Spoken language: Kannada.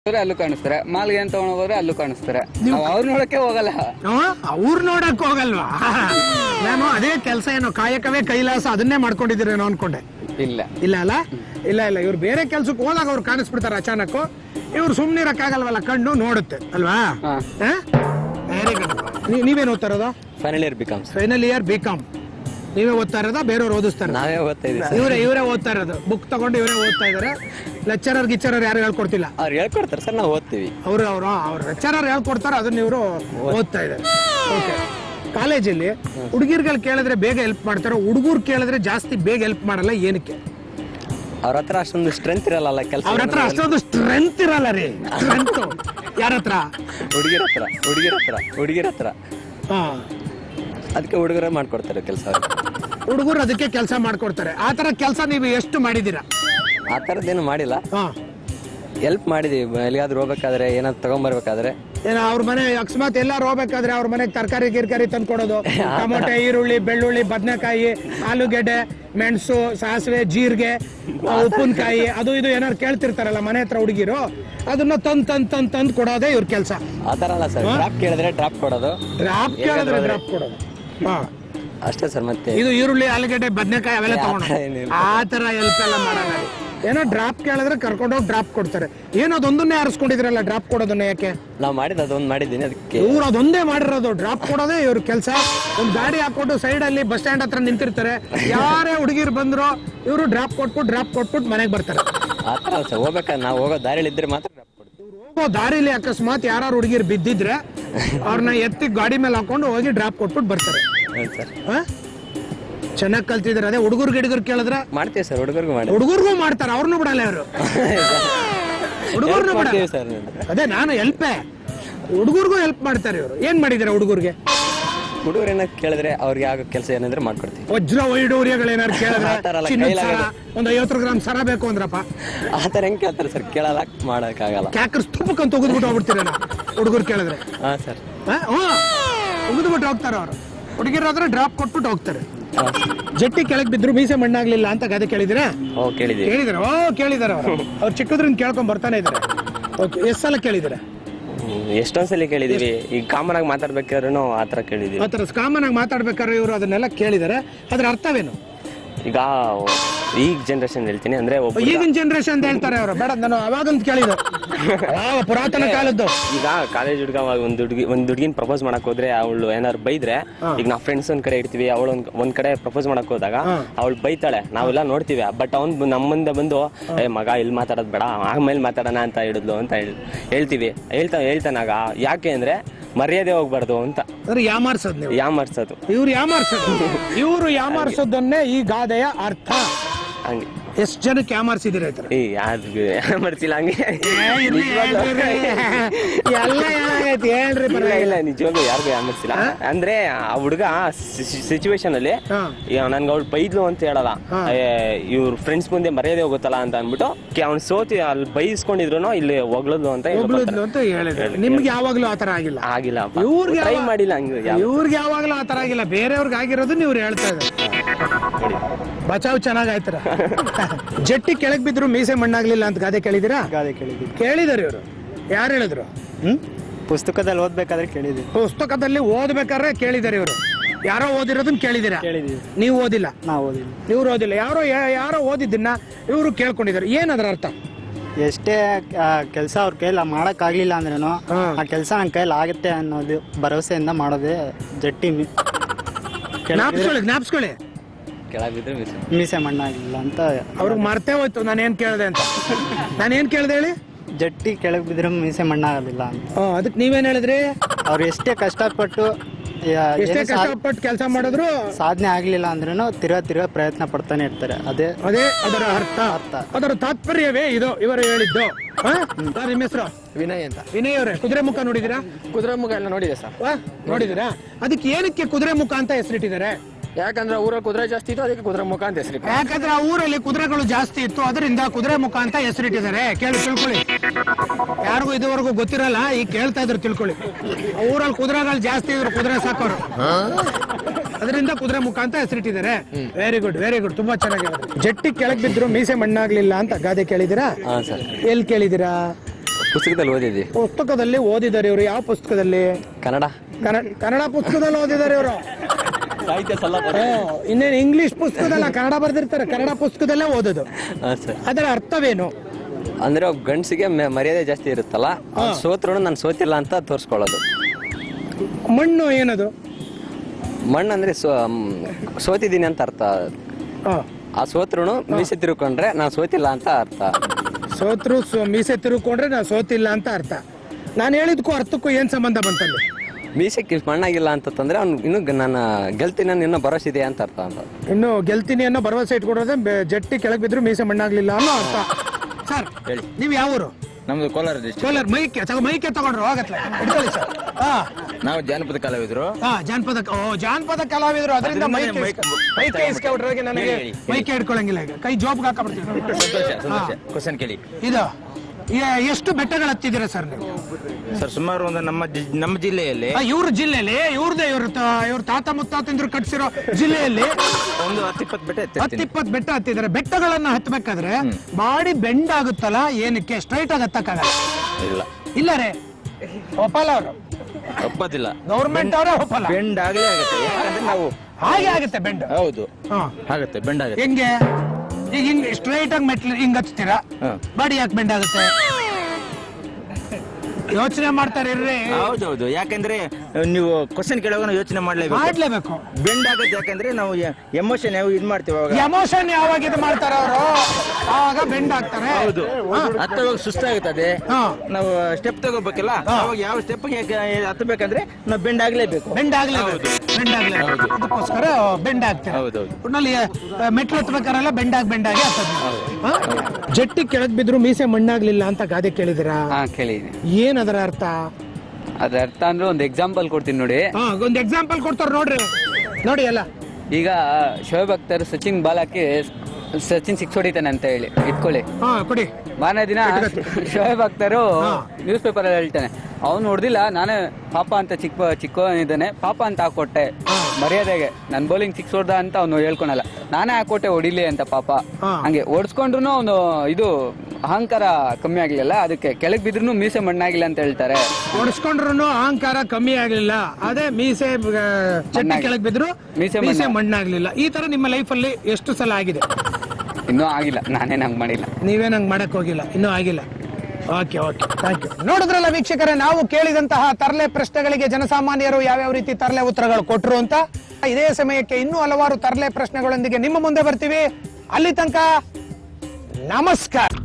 ಹೋದ್ರೆ ಅಲ್ಲೂ ಕಾಣಿಸ್ತಾರೆ ಮಾಲ್ಗೆ ಅಂತ ಹೋದ್ರೆ ಅಲ್ಲೂ ಕಾಣಿಸ್ತಾರೆ ನಾವು ಅವ್ರ ನೋಡಕ್ಕೆ ಹೋಗಲ್ಲ ಅವ್ರು ನೋಡಕ್ ಹೋಗಲ್ವಾ ನಾನು ಅದೇ ಕೆಲಸ ಏನೋ ಕಾಯಕವೇ ಕೈಲಾಸ ಅದನ್ನೇ ಮಾಡ್ಕೊಂಡಿದ್ದೀರೇನೋ ಅನ್ಕೊಂಡೆ ಇಲ್ಲ ಇಲ್ಲ ಅಲ್ಲ ಇಲ್ಲ ಇಲ್ಲ ಇವ್ರು ಬೇರೆ ಕೆಲ್ಸಕ್ಕೆ ಹೋದಾಗ ಅವ್ರು ಕಾಣಿಸ್ಬಿಡ್ತಾರೆ ಅಚಾನಕ್ ಇವ್ರು ಸುಮ್ನೆ ಇರಕ್ಕಾಗಲ್ವಲ್ಲ ಕಣ್ಣು ನೋಡುತ್ತೆ ಅಲ್ವಾ ಹಾ. ವೆರಿ ಗುಡ್ ನೀವೇನು ಓದ್ತಾ ಇರೋದು final year B Coms final year B Com ನೀವೇ ಓದ್ತಾ ಇರೋದಾ ಬೇರೆಯವ್ರು ಓದಿಸ್ತಾರೆ ನಾವೇ ಓದ್ತಾ ಇದೀವಿ ಸರ್ ಇವರೇ ಇವರೇ ಓದ್ತಾ ಇರೋದು ಬುಕ್ ತಗೊಂಡು ಇವರೇ ಓದ್ತಾ ಇದಾರೆ ಲೆಕ್ಚರರ್ ಗಿಚ್ಚರರ್ ಯಾರು ಹೇಳ್ಕೊಡ್ತಿಲ್ಲ ಅವ್ರು ಹೇಳ್ಕೊಡ್ತಾರೆ ಸರ್ ನಾವು ಓದ್ತೀವಿ ಅವರು ಅವರು ಅವ್ರ ಲೆಕ್ಚರರ್ ಹೇಳ್ಕೊಡ್ತಾರೆ ಅದನ್ನ ಇವರು ಓದ್ತಾ ಇದ್ದಾರೆ ಓಕೆ ಕಾಲೇಜಲ್ಲಿ ಹುಡುಗಿರ್ಗಳು ಕೇಳಿದ್ರೆ ಬೇಗ ಹೆಲ್ಪ್ ಮಾಡ್ತಾರೆ ಹುಡುಗರು ಕೇಳಿದ್ರೆ ಜಾಸ್ತಿ ಬೇಗ ಹೆಲ್ಪ್ ಮಾಡಲ್ಲ ಏನಕ್ಕೆ ಅವ್ರ ಹತ್ರ ಅಷ್ಟೊಂದು ಸ್ಟ್ರೆಂತ್ ಇರಲ್ಲ ಕೆಲಸ ಅವ್ರ ಹತ್ರ ಅಷ್ಟೊಂದು ಸ್ಟ್ರೆಂತ್ ಇರಲ್ಲ ರೀ ಸ್ಟ್ರೆಂತ್ ಯಾರ ಹತ್ರ ಹುಡುಗಿರ ಹತ್ರ ಹುಡುಗಿರ ಹತ್ರ ಹುಡುಗಿರ ಹತ್ರ ಹಾ ಅದಕ್ಕೆ ಹುಡುಗರೇ ಮಾಡ್ಕೊಡ್ತಾರೆ ಕೆಲಸ ಹುಡುಗರು ಅದಕ್ಕೆ ಕೆಲಸ ಮಾಡ್ಕೊಡ್ತಾರೆ ಆ ತರ ಕೆಲಸ ನೀವು ಎಷ್ಟು ಮಾಡಿದೀರಾ ಆ ಥರದ್ದೇನು ಮಾಡಿಲ್ಲ ಹಾ ಹೆಲ್ಪ್ ಮಾಡಿದೀವಿ ಎಲ್ಲಿಗಾದ್ರೂ ಹೋಗ್ಬೇಕಾದ್ರೆ ಏನಾದ್ರು ತಗೊಂಬರ್ಬೇಕಾದ್ರೆ ಏನೋ ಅವ್ರ ಮನೆ ಅಕಸ್ಮಾತ್ ಎಲ್ಲಾರು ಹೋಗ್ಬೇಕಾದ್ರೆ ಅವ್ರ ಮನೆಗೆ ತರಕಾರಿ ಗಿರ್ಕಾರಿ ತಂದು ಕೊಡೋದು ಟೊಮೊಟೊ ಈರುಳ್ಳಿ ಬೆಳ್ಳುಳ್ಳಿ ಬದನೆಕಾಯಿ ಆಲೂಗೆಡ್ಡೆ ಮೆಣಸು ಸಾಸಿವೆ ಜೀರಿಗೆ ಉಪ್ಪಿನಕಾಯಿ ಅದು ಇದು ಏನಾರು ಕೇಳ್ತಿರ್ತಾರಲ್ಲ ಮನೆ ಹತ್ರ ಹುಡುಗಿರು ಅದನ್ನ ತಂದ್ ತಂದ್ ತಂದ್ ತಂದ್ ಕೊಡೋದೇ ಇವ್ರ ಕೆಲಸ ಆ ಥರ ಅಲ್ಲ ಸರ್ ಡ್ರಾಪ್ ಕೇಳಿದ್ರೆ ಡ್ರಾಪ್ ಕೊಡೋದು ಡ್ರಾಪ್ ಕೇಳಿದ್ರೆ ಡ್ರಾಪ್ ಕೊಡೋದು ಹಾ ಅಷ್ಟೇ ಸರ್ ಮತ್ತೆ ಇದು ಈರುಳ್ಳಿ ಆಲೂಗೆಡ್ಡೆ ಬದನೆಕಾಯಿ ಅವೆಲ್ಲ ಆ ತಗೊಂಡು ಥರ ಏನಿಲ್ಲ. ಆ ತರ ಹೆಲ್ಪ್ ಎಲ್ಲ ಮಾಡಲ್ಲ ರೀ. ಏನೋ ಡ್ರಾಪ್ ಕೇಳಿದ್ರೆ ಕರ್ಕೊಂಡೋಗಿ ಡ್ರಾಪ್ ಕೊಡ್ತಾರೆ ಏನೋ ಅದೊಂದನ್ನೇ ಆರಿಸ್ಕೊಂಡಿದ್ರಲ್ಲ ಡ್ರಾಪ್ ಕೊಡೋದನ್ನ ಯಾಕೆ ನಾವು ಮಾಡಿದ್ದು ಅದೊಂದು ಮಾಡಿದ್ದೀನಿ ಅದಕ್ಕೆ ಇವ್ರು ಅದೊಂದೇ ಮಾಡಿರೋದು ಡ್ರಾಪ್ ಕೊಡೋದೇ ಇವ್ರ ಕೆಲಸ ಒಂದ್ ಗಾಡಿ ಹಾಕೊಂಡು ಸೈಡ್ ಅಲ್ಲಿ ಬಸ್ ಸ್ಟ್ಯಾಂಡ್ ಹತ್ರ ನಿಂತಿರ್ತಾರೆ ಯಾರೇ ಹುಡುಗಿರು ಬಂದ್ರು ಇವರು ಡ್ರಾಪ್ ಕೊಟ್ಬಿಟ್ಟು ಡ್ರಾಪ್ ಕೊಟ್ಬಿಟ್ಟು ಮನೆಗೆ ಬರ್ತಾರೆ ಆ ಥರ ಅಲ್ಲ ಸರ್ ಹೋಗ್ಬೇಕಾದ್ರೆ ನಾವು ಹೋಗೋ ದಾರಿಲಿ ಇದ್ರೆ ಮಾತ್ರ ಡ್ರಾಪ್ ಕೊಡ್ತೀವಿ ಹೋಗೋ ದಾರಿಲಿ ಅಕಸ್ಮಾತ್ ಯಾರು ಹುಡುಗಿರು ಬಿದ್ದಿದ್ರೆ ಅವ್ರನ್ನ ಎತ್ತಿ ಗಾಡಿ ಮೇಲೆ ಹಾಕೊಂಡು ಹೋಗಿ ಡ್ರಾಪ್ ಕೊಟ್ಬಿಟ್ಟು ಬರ್ತಾರೆ ಹೌದು ಸರ್ ಚೆನ್ನಾಗಿ ಕಲ್ತಿದ್ರೆ ಅದೇ ಹುಡುಗರು ಗಿಡುಗರು ಕೇಳಿದ್ರೆ ಮಾಡ್ತೀವಿ ಸರ್ ಹುಡುಗರಿಗೂ ಮಾಡಿ ಹುಡುಗರ್ಗೂ ಮಾಡ್ತಾರೆ ಅವ್ರನ್ನೂ ಬಿಡಲ್ಲ ಇವರು ಹುಡುಗರ್ನು ಬಿಡಲ್ಲ ಮಾಡ್ತೀವಿ ಸರ್ ಅದೇ ನಾನು ಹೆಲ್ಪೇ ಹುಡುಗರ್ಗೂ ಹೆಲ್ಪ್ ಮಾಡ್ತಾರೆ ಇವರು ಏನ್ ಮಾಡಿದಾರೆ ಹುಡುಗರಿಗೆ ಹುಡುಗರು ಏನಾದ್ರು ಕೇಳಿದ್ರೆ ಅವ್ರಿಗೆ ಆಗೋ ಕೆಲಸ ಏನಾದ್ರೆ ಮಾಡ್ಕೊಡ್ತೀವಿ ವಜ್ರ ವೈಡೂರ್ಯಗಳೇನಾರು ಕೇಳಿದ್ರೆ ಆ ಥರ ಅಲ್ಲ, ಚಿನ್ನದ ಸರ ಕೈಲಾಗದು. ಒಂದ್ ಐವತ್ತು ಗ್ರಾಮ್ ಸರ ಬೇಕು ಅಂದ್ರಪ್ಪ ಆ ಥರ ಹೆಂಗೆ ಕೇಳ್ತಾರೆ ಸರ್ ಕೇಳಲ್ಲ ಮಾಡೋಕ್ಕಾಗಲ್ಲ ಕ್ಯಾಕರ್ ಸ್ತೂಪಕ್ಕಂತ ತೆಗೆದ್ಬಿಟ್ಟು ಹೋಗ್ಬಿಡ್ತೀರ ಹುಡುಗರು ಕೇಳಿದ್ರೆ ಹಾಂ ಸರ್ ತೆಗೆದ್ಬಿಟ್ಟು ಹೋಗ್ತಾರೆ ಅವರು ಹುಡುಗಿರಾದ್ರೆ ಡ್ರಾಪ್ ಕೊಟ್ಬಿಟ್ಟು ಹೋಗ್ತಾರೆ ಜಟ್ಟಿ ಕೆಳಗ್ ಬಿದ್ರು ಮೀಸೆ ಮಣ್ಣಾಗ್ಲಿಲ್ಲ ಅಂತ ಗಾದೆ ಕೇಳಿದಿರಾ ಓ ಕೇಳಿದ್ದೀವಿ ಕೇಳಿದಾರೆ ಓ ಕೇಳಿದಾರೆ ಅವರು ಅವ್ರು ಚಿಕ್ಕದ್ರಿಂದ ಕೇಳ್ಕೊಂಡ್ ಬರ್ತಾನೆ ಇದಾರೆ ಓಕೆ ಎಷ್ಟು ಸಲ ಕೇಳಿದಾರೆ ಹ್ಮ್, ಎಷ್ಟೊಂದ್ಸಲಿ ಕೇಳಿದೀವಿ ಈಗ ಕಾಮನ್ ಆಗಿ ಮಾತಾಡ್ಬೇಕಾದ್ರೂ ಆ ಥರ ಕೇಳಿದೀವಿ ಆ ಥರ ಕಾಮನ್ ಆಗಿ ಮಾತಾಡ್ಬೇಕಾದ್ರೆ ಇವರು ಅದನ್ನೆಲ್ಲ ಕೇಳಿದಾರೆ ಅದ್ರ ಅರ್ಥವೇನು ಈಗ ಈಗ ಜನರೇಷನ್ ಹೇಳ್ತೀನಿ ಅಂದ್ರೆ ಒಬ್ಬ ಈಗಿನ ಜನರೇಷನ್ ಅಂತ ಹೇಳ್ತಾರೆ ಅವರು ಬೇಡ ನಾನು ಅವಾಗಂತ ಕೇಳಿದ್ದು ಯಾವ ಪುರಾತನ ಕಾಲದ್ದು ಈಗ ಕಾಲೇಜ್ ಹುಡುಗ ಒಂದ್ ಹುಡುಗಿ ಒಂದ್ ಹುಡುಗಿನ ಪ್ರಪೋಸ್ ಮಾಡಕ್ ಹೋದ್ರೆ ಅವಳು ಏನಾರು ಬೈದ್ರೆ ಈಗ ನಾವ್ ಫ್ರೆಂಡ್ಸ್ ಒಂದ್ ಕಡೆ ಇಡ್ತೀವಿ ಅವಳು ಒಂದ್ ಒಂದ್ ಕಡೆ ಪ್ರಪೋಸ್ ಮಾಡಕ್ ಹೋದಾಗ ಅವಳು ಬೈತಾಳೆ ನಾವೆಲ್ಲ ನೋಡ್ತೀವಿ ಬಟ್ ಅವ್ನ್ ಬ- ನಮ್ಮ ಮುಂದೆ ಬಂದು ಏ ಮಗ ಇಲ್ಲಿ ಮಾತಾಡೋದ್ ಬೇಡ ಆಮೇಲೆ ಮಾತಾಡೋಣ ಅಂತ ಹೇಳಿದ್ಲು ಅಂತ ಹೇಳ್- ಹೇಳ್ತೀವಿ ಹೇಳ್ತಾ ಹೇಳ್ತಾನಾಗ ಯಾಕೆ ಅಂದ್ರೆ ಮರ್ಯಾದೆ ಹೋಗ್ಬಾರ್ದು ಅಂತ ಅಂದ್ರೆ ಯಾಮಾರ್ಸದ್ ನೀವು ಯಾಮರ್ಸೋದು ಇವ್ರು ಯಾಮಾರ್ಸೋದು ಇವ್ರು ಯಾಮಾರ್ಸೋದನ್ನೇ ಈ ಗಾದೆಯ ಅರ್ಥ ಹಂಗೆ ಎಷ್ಟು ಜನಕ್ಕೆ ಯಾಮಾರ್ಸಿದಿರ ಈ ತರ ಏ ಯಾರಿಗೂ ಯಾಮರ್ಸಿಲ್ಲ ಹಂಗೆ ಎಲ್ಲ ಏನಾಗೈತಿ ಹೇಳ್ರಿ ಇಲ್ಲ ಪರವಾಗಿಲ್ಲ ಇಲ್ಲ ನಿಜವಾಗ್ಲೂ ಯಾರಿಗೂ ಯಾಮರ್ಸಿಲ್ಲ ಅಂದ್ರೆ ಆ ಹುಡುಗ ಸಿಚುವೇಶನ್ ಅಲ್ಲಿ ಹಾ. ಈಗ ನನ್ಗೆ ಅವ್ಳು ಬೈದ್ಲು ಅಂತ ಹೇಳಲ್ಲ ಇವ್ರ ಫ್ರೆಂಡ್ಸ್ ಮುಂದೆ ಮರ್ಯಾದೆ ಹೋಗುತ್ತಲ್ಲ ಅಂತ ಅಂದ್ಬಿಟ್ಟು ಅವ್ನು ಸೋತಿ ಅಲ್ಲಿ ಬೈಸ್ಕೊಂಡಿದ್ರು ಇಲ್ಲಿ ಹೊಗಳದ್ಲು ಅಂತ ಹೋಗ್ಲುದ್ಲು ಅಂತ ಹೇಳಿದ್ರು ನಿಮ್ಗೆ ಯಾವಾಗ್ಲೂ ಆತರ ಆಗಿಲ್ಲ ಆಗಿಲ್ಲ ಇವ್ರಿಗೆ ಟ್ರೈ ಯಾವ- ಮಾಡಿಲ್ಲ ಹಂಗೆ ಯಾವ- ಇವ್ರಿಗೆ ಯಾವಾಗ್ಲೂ ಆತರ ಆಗಿಲ್ಲ ಬೇರೆಯವ್ರಿಗೆ ಆಗಿರೋದನ್ನ ಇವ್ರು ಹೇಳ್ತಾ ಇದ್ದಾರೆ ಬಚಾವ್ ಚೆನ್ನಾಗಾಯ್ತರ ಜಟ್ಟಿ ಕೆಳಗ್ ಬಿದ್ರು ಮೀಸೆ ಮಣ್ಣಾಗ್ಲಿಲ್ಲ ಅಂತ ಗಾದೆ ಕೇಳಿದಿರಾ ಗಾದೆ ಕೇಳಿದ್ವಿ ಕೇಳಿದಾರೆ ಇವರು ಯಾರು ಹೇಳಿದ್ರು ಹ್ಮ್ ಪುಸ್ತಕದಲ್ಲಿ ಓದ್ಬೇಕಾದ್ರೆ ಕೇಳಿದ್ವಿ ಪುಸ್ತಕದಲ್ಲಿ ಓದ್ಬೇಕಾದ್ರೆ ಕೇಳಿದಾರೆ ಇವರು ಯಾರೋ ಓದಿರೋದನ್ನ ಕೇಳಿದಿರಾ ಕೇಳಿದೀವಿ ನೀವು ಓದಿಲ್ಲ ನಾವು ಓದಿಲ್ಲ ಇವ್ರು ಓದಿಲ್ಲ ಯಾರೋ ಯಾ- ಯಾರೋ ಓದಿದ್ದನ್ನ ಇವರು ಕೇಳ್ಕೊಂಡಿದ್ದಾರೆ ಏನದ್ರ ಅರ್ಥ ಎಷ್ಟೇ ಕೆಲಸ ಅವ್ರ ಕೈಲಿ ಮಾಡೋಕ್ಕಾಗಲಿಲ್ಲ ಅಂದ್ರೂ ಆ ಕೆಲಸ ನನ್ನ ಕೈಲಿ ಆಗುತ್ತೆ ಅನ್ನೋದು ಭರವಸೆಯಿಂದ ಮಾಡೋದೇ ಜಟ್ಟಿ ಮಿ- ಕೆಳಗೆ ಜ್ಞಾಪಿಸ್ಕೊಳ್ಳಿ ಜ್ಞಾಪಿಸ್ಕೊಳ್ಳಿ ಕೆಳಗ್ ಬಿದ್ರೆ ಬಿಸಿ. ಮೀಸೆ ಮಣ್ಣಾಗಿಲ್ಲ ಅಂತ ಅವ್ರಿಗೆ ಮರ್ತೇ ಹೋಯ್ತು ನಾನು ಏನ್ ಕೇಳಿದೆ ಅಂತ ನಾನು ಏನ್ ಕೇಳ್ದೆ ಹೇಳಿ ಜಟ್ಟಿ ಕೆಳಗೆ ಬಿದ್ರೆ ಮೀಸೆ ಮಣ್ಣಾಗಲಿಲ್ಲ ಅಂತ ಆ, ಅದಕ್ಕೆ ನೀವೇನ್ ಹೇಳಿದ್ರಿ ಅವ್ರು ಎಷ್ಟೇ ಕಷ್ಟಪಟ್ಟು ಯಾ- ಎಷ್ಟೇ ಏನೋ ಸಾ- ಕಷ್ಟಪಟ್ಟು ಕೆಲಸ ಮಾಡಿದ್ರು ಸಾಧನೆ ಆಗ್ಲಿಲ್ಲ ಅಂದ್ರೂ ತಿರ್ಗಾ ತಿರ್ಗಾ ಪ್ರಯತ್ನ ಪಡ್ತಾನೆ ಇರ್ತಾರೆ ಅದೇ ಅದೇ ಅದರ ಅರ್ಥ ಅರ್ಥ. ಅದರ ತಾತ್ಪರ್ಯವೇ ಇದು ಇವರು ಹೇಳಿದ್ದು ಆ? ಸರ್, ನಿಮ್ಮ ಹೆಸರು ವಿನಯ್ ಅಂತ ವಿನಯ್ ಅವರೇ ಕುದುರೆ ಮುಖ ನೋಡಿದಿರಾ ಕುದುರೆ ಮುಖ ಎಲ್ಲ ನೋಡಿದೆ ಸರ್ ವಾ, ನೋಡಿದಿರಾ ಅದಕ್ಕೆ ಏನಕ್ಕೆ ಕುದುರೆ ಮುಖ ಅಂತ ಹೆಸರಿಟ್ಟಿದ್ದಾರೆ ಯಾಕಂದ್ರೆ ಊರಲ್ಲಿ ಕುದುರೆ ಜಾಸ್ತಿ ಇತ್ತು ಅದಕ್ಕೆ ಕುದುರೆ ಮುಖ ಅಂತ ಹೆಸರು ಯಾಕಂದ್ರೆ ಆ ಊರಲ್ಲಿ ಕುದುರೆಗಳು ಜಾಸ್ತಿ ಇತ್ತು ಅದರಿಂದ ಕುದುರೆ ಮುಖ ಅಂತ ಹೆಸರಿಟ್ಟಿದ್ದಾರೆ ಕೇಳಿ ತಿಳ್ಕೊಳ್ಳಿ ಯಾರಿಗೂ ಇದುವರೆಗೂ ಗೊತ್ತಿರಲ್ಲ ಈಗ ಕೇಳ್ತಾ ಇದ್ರು ತಿಳ್ಕೊಳ್ಳಿ ಆ ಊರಲ್ಲಿ ಕುದುರೆಗಳು ಜಾಸ್ತಿ ಇದ್ರು ಕುದುರೆ ಸಾಕೋರು ಅದರಿಂದ ಕುದುರೆ ಮುಖ ಅಂತ ಹೆಸರಿಟ್ಟಿದ್ದಾರೆ ವೆರಿ ಗುಡ್ ವೆರಿ ಗುಡ್ ತುಂಬಾ ಚೆನ್ನಾಗಿ ಹೇಳಿದ್ರಿ. ಜಟ್ಟಿ ಕೆಳಗ್ ಬಿದ್ರು ಮೀಸೆ ಮಣ್ಣಾಗ್ಲಿಲ್ಲ ಅಂತ ಗಾದೆ ಕೇಳಿದಿರಾ ಹಾ ಸರ್ ಎಲ್ಲಿ ಕೇಳಿದಿರಾ ಪುಸ್ತಕದಲ್ಲಿ ಓದಿದ್ವಿ ಪುಸ್ತಕದಲ್ಲಿ ಓದಿದ್ದಾರೆ ಇವರು ಯಾವ ಪುಸ್ತಕದಲ್ಲಿ ಕನ್ನಡ ಕನ್ನಡ ಕನ್ನಡ ಪುಸ್ತಕದಲ್ಲಿ ಓದಿದ್ದಾರೆ ಇವರು ಸಾಹಿತ್ಯ ಸಲ್ಲ ಇನ್ನೇನು ಇಂಗ್ಲಿಷ್ ಪುಸ್ತಕದಲ್ಲ ಕನ್ನಡ ಬರ್ದಿರ್ತಾರೆ ಕನ್ನಡ ಪುಸ್ತಕದಲ್ಲೇ ಓದೋದು ಹಾಂ ಸರ್ ಅದರ ಅರ್ಥವೇನು ಅಂದ್ರೆ ಒಬ್ಬ ಗಂಡಸಿಗೆ ಮರ್ಯಾದೆ ಜಾಸ್ತಿ ಇರುತ್ತಲ್ಲ ಅವ್ನ್ ಸೋತ್ರು ನಾನು ಸೋತಿಲ್ಲ ಅಂತ ತೋರಿಸ್ಕೊಳ್ಳೋದು ಮಣ್ಣು ಏನದು ಮಣ್ಣು ಅಂದ್ರೆ ಸೋ ಮ್, ಸೋತಿದ್ದೀನಿ ಅಂತ ಅರ್ಥ ಆ, ಆ ಸೋತ್ರು ಮೀಸೆ ತಿರ್ಕೊಂಡ್ರೆ ನಾನು ಸೋತಿಲ್ಲ ಅಂತ ಅರ್ಥ ಸೋತ್ರು ಸೋ- ಮೀಸೆ ತಿರುಕೊಂಡ್ರೆ ನಾ ಸೋತಿಲ್ಲ ಅಂತ ಅರ್ಥ ನಾನು ಹೇಳಿದ್ಕೂ ಅರ್ಥಕ್ಕೂ ಏನ್ ಸಂಬಂಧ ಬಂತಲ್ಲಿ ಮೀಸೆ ಕಿಸ್ ಮಣ್ಣಾಗಿಲ್ಲ ಅಂತಂದ್ರೆ ಅವ್ನು ಇನ್ನು ಗ- ನನ್ನ ಗೆಲ್ತೀನಿ ನಾನು ಇನ್ನೂ ಭರೋಸೆ ಇದೆ ಅಂತ ಅರ್ಥ ಅಂತ ಇನ್ನು ಗೆಲ್ತೀನಿ ಅನ್ನೋ ಭರವಸೆ ಇಟ್ಕೊಡೋದೆ ಬೆ- ಜಟ್ಟಿ ಕೆಳಗೆ ಬಿದ್ರು ಮೀಸೆ ಮಣ್ಣಾಗ್ಲಿಲ್ಲ ಅನ್ನೋ ಅರ್ಥ ಸರ್ ನೀವು ಯಾವ ಊರು ನಮ್ದು ಕೋಲಾರ ಡಿಸ್ಟ್ರಿಕ್ಟ್ ಕೋಲಾರ ಮೈಕೆ ತಗೋ ಮೈಕೆ ತಗೊಂಡ್ರು ಹೋಗತ್ಲೆ ಇಟ್ಕೊಳ್ಳಿ ಸರ್ ಹಾ ನಾವು ಜಾನಪದ ಕಲಾವಿದರು ಹಾ ಜಾನಪದ ಓ ಜಾನಪದ ಕಲಾವಿದರು ಅದರಿಂದ ಅದ್ರಿಂದನೇ ಮೈಕೆ ಮೈಕ್- ಇಸ್ಕೊ- ಮೈಕೆ ಇಸ್ಕೊಬಿಟ್ರೆ ನನಗೆ ಹೇಳಿ, ಹೇಳಿ. ಮೈಕೆ ಇಟ್ಕೊಳಂಗಿಲ್ಲ ಈಗ ಕೈ ಜಾಬ್ಗೆ ಹಾಕಬಿಡ್ತೀವಿ ಸಂತೋಷ ಸಂತೋಷ ಕ್ವಶನ್ ಕೇಳಿ ಇದು ಎ- ಎಷ್ಟು ಬೆಟ್ಟಗಳು ಹತ್ತಿದ್ದೀರಾ ಸರ್ ನೀವು ಸರ್ ಸುಮಾರು ಒಂದು ನಮ್ಮ ಜಿ- ನಮ್ಮ ಜಿಲ್ಲೆಯಲ್ಲಿ ಆ, ಇವ್ರ ಜಿಲ್ಲೆಯಲ್ಲಿ ಇವ್ರದೇ ಇವ್ರ ತ- ಇವ್ರ ತಾತ ಮುತ್ತಾತಂದ್ರು ಕಟ್ಸಿರೋ ಜಿಲ್ಲೆಯಲ್ಲಿ ಒಂದು ಹತ್ತಿಪ್ಪತ್ತು ಬೆಟ್ಟ ಎತ್ತಿರ್ತೀನಿ. ಹತ್ತಿಪ್ಪತ್ತು ಬೆಟ್ಟ ಹತ್ತಿದ್ದಾರೆ ಬೆಟ್ಟಗಳನ್ನ ಹತ್ತಬೇಕಾದ್ರೆ ಬಾಡಿ ಬೆಂಡ್ ಆಗುತ್ತಲ್ಲ ಏನಕ್ಕೆ ಸ್ಟ್ರೈಟ್ ಆಗಿ ಹತ್ತಕ್ಕಾಗಲ್ಲ ಇಲ್ಲ ಇಲ್ಲ ರೇ ಒಪ್ಪಲ್ಲ ಅವರು ಒಪ್ಪದಿಲ್ಲ ಗೌರ್ಮೆಂಟ್ ಅವರೇ ಒಪ್ಪಲ್ಲ ಬೆಂಡ್ ಆಗಲೇ ಆಗುತ್ತೆ ಯಾಕಂದ್ರೆ ನಾವು ಹಾಗೆ ಆಗುತ್ತೆ ಬೆಂಡ್ ಹೌದು ಹಾ ಆಗುತ್ತೆ ಬೆಂಡ್ ಆಗುತ್ತೆ ಹೆಂಗೆ ಈಗ ಹಿಂಗ್ ಸ್ಟ್ರೈಟ್ ಆಗಿ ಮೆಟ್ಲು ಹಿಂಗ್ ಹಚ್ತೀರಾ ಹಾ. ಬಾಡಿ ಯಾಕೆ ಬೆಂಡ್ ಆಗುತ್ತೆ ಯೋಚನೆ ಮಾಡ್ತಾರೆ ಇರ್ರಿ ಹೌದೌದು ಯಾಕಂದ್ರೆ ನೀವು ಕ್ವಶನ್ ಕೇಳುವಾಗ ನಾವು ಯೋಚನೆ ಮಾಡ್ಲೇಬೇಕು ಮಾಡ್ಲೇಬೇಕು ಬೆಂಡ್ ಆಗುತ್ತೆ ಯಾಕಂದ್ರೆ ನಾವು ಎಮೋಷನ್ ಯಾವ ಇದ್ ಮಾಡ್ತೀವಿ ಅವಾಗ ಎಮೋಷನ್ ಯಾವಾಗ ಇದು ಮಾಡ್ತಾರ ಅವರು ಆವಾಗ ಬೆಂಡ್ ಆಗ್ತಾರೆ ಹೌದು ಹತ್ತುವಾಗ ಸುಸ್ತಾಗುತ್ತದೆ ಹಾ. ನಾವು ಸ್ಟೆಪ್ ತಗೋಬೇಕಲ್ಲ ಅವಾಗ ಯಾವ ಸ್ಟೆಪ್ ಹತ್ತಬೇಕಂದ್ರೆ ನಾವು ಬೆಂಡ್ ಆಗ್ಲೇಬೇಕು ಬೆಂಡ್ ಆಗ್ಲೇಬೇಕು ಬೆಂಡ್ ಆಗ್ಲೇಬೇಕು ಅದಕ್ಕೋಸ್ಕರ ಬೆಂಡ್ ಆಗ್ತಾರೆ ಹೌದೌದು ಒಟ್ನಲ್ಲಿ ಆ, ಮೆಟ್ಲು ಹತ್ಬೇಕಾರೆಲ್ಲ ಬೆಂಡ್ ಆಗಿ ಬೆಂಡ್ ಆಗಿ ಹತ್ತೋದು. ಹಾ? ಜಟ್ಟಿ ಕೆಳಗ್ ಬಿದ್ರು ಮೀಸೆ ಮಣ್ಣಾಗ್ಲಿಲ್ಲ ಅಂತ ಗಾದೆ ಕೇಳಿದಿರಾ ಹಾ ಕೇಳಿದೀನಿ ಏನ್ ಅದರ ಅರ್ಥ ಅದ್ರ ಅರ್ಥ ಅಂದ್ರೆ ಒಂದು ಎಕ್ಸಾಂಪಲ್ ಕೊಡ್ತೀನಿ ನೋಡಿ ಹಾ ಒಂದ್ ಎಕ್ಸಾಂಪಲ್ ಕೊಡ್ತಾರ ನೋಡ್ರಿ ನೋಡಿ ಎಲ್ಲ ಈಗ ಶೋಯಬ್ ಅಖ್ತರ್ ಸಚಿನ್ ಬಾಲ್ ಹಾಕಿ ಸಚಿನ್ ಸಿಕ್ಸ್ ಹೊಡಿತಾನೆ ಅಂತ ಹೇಳಿ ಇಟ್ಕೊಳ್ಳಿ ಹಾ ಕೊಡಿ ಮಾರನೇ ದಿನ ಶೋಯಬ್ ಅಖ್ತರು ಹಾ. ನ್ಯೂಸ್ ಪೇಪರ್ ಅಲ್ಲಿ ಹೇಳ್ತಾನೆ ಅವ್ನು ಹೊಡೆದಿಲ್ಲ ನಾನೇ ಪಾಪ ಅಂತ ಚಿಕ್ಕ ಚಿಕ್ಕವನಿದ್ದಾನೆ ಪಾಪ ಅಂತ ಹಾಕೊಟ್ಟೆ ಮರ್ಯಾದೆಗೆ ನನ್ ಬೌಲಿಂಗ್ ಸಿಕ್ಸ್ ಹೊಡ್ದ ಅಂತ ಅವನು ಹೇಳ್ಕೊಳಲ್ಲ ನಾನೇ ಹಾಕೊಟ್ಟೆ ಹೊಡಿಲಿ ಅಂತ ಪಾಪ ಹಾ. ಹಂಗೆ ಓಡಿಸ್ಕೊಂಡ್ರು ಅವನು ಇದು ಅಹಂಕಾರ ಕಮ್ಮಿ ಆಗ್ಲಿಲ್ಲ ಅದಕ್ಕೆ ಕೆಳಗ್ ಬಿದ್ರು ಮೀಸೆ ಮಣ್ಣಾಗಿಲ್ಲ ಅಂತ ಹೇಳ್ತಾರೆ ಹೊಡ್ಸ್ಕೊಂಡ್ರು ಅಹಂಕಾರ ಕಮ್ಮಿ ಆಗ್ಲಿಲ್ಲ ಅದೇ ಮೀಸೆ ಆ, ಚಟ್ನಿ ಮಣ್ಣಾಗಿ- ಕೆಳಗ್ ಬಿದ್ರು ಮೀಸೆ ಮೀಸೆ ಮಣ್ಣಾಗಿ- ಮಣ್ಣಾಗ್ಲಿಲ್ಲ ಈ ತರ ನಿಮ್ಮ ಲೈಫ್ ಅಲ್ಲಿ ಎಷ್ಟು ಸಲ ಆಗಿದೆ ಇನ್ನೂ ಆಗಿಲ್ಲ ನಾನೇನ್ ಹಂಗ್ ಮಾಡಿಲ್ಲ ನೀವೇನ್ ಹಂಗ್ ಮಾಡಕ್ ಹೋಗಿಲ್ಲ ಇನ್ನೂ ಆಗಿಲ್ಲ ಓಕೆ ಓಕೆ ಥ್ಯಾಂಕ್ ಯು ನೋಡಿದ್ರಲ್ಲ ವೀಕ್ಷಕರೇ ನಾವು ಕೇಳಿದಂತಹ ತರಲೆ ಪ್ರಶ್ನೆಗಳಿಗೆ ಜನಸಾಮಾನ್ಯರು ಯಾವ್ಯಾವ ರೀತಿ ತರಲೆ ಉತ್ತರಗಳು ಕೊಟ್ರು ಅಂತ ಇದೇ ಸಮಯಕ್ಕೆ ಇನ್ನೂ ಹಲವಾರು ತರಲೆ ಪ್ರಶ್ನೆಗಳೊಂದಿಗೆ ನಿಮ್ಮ ಮುಂದೆ ಬರ್ತೀವಿ ಅಲ್ಲಿ ತನಕ ನಮಸ್ಕಾರ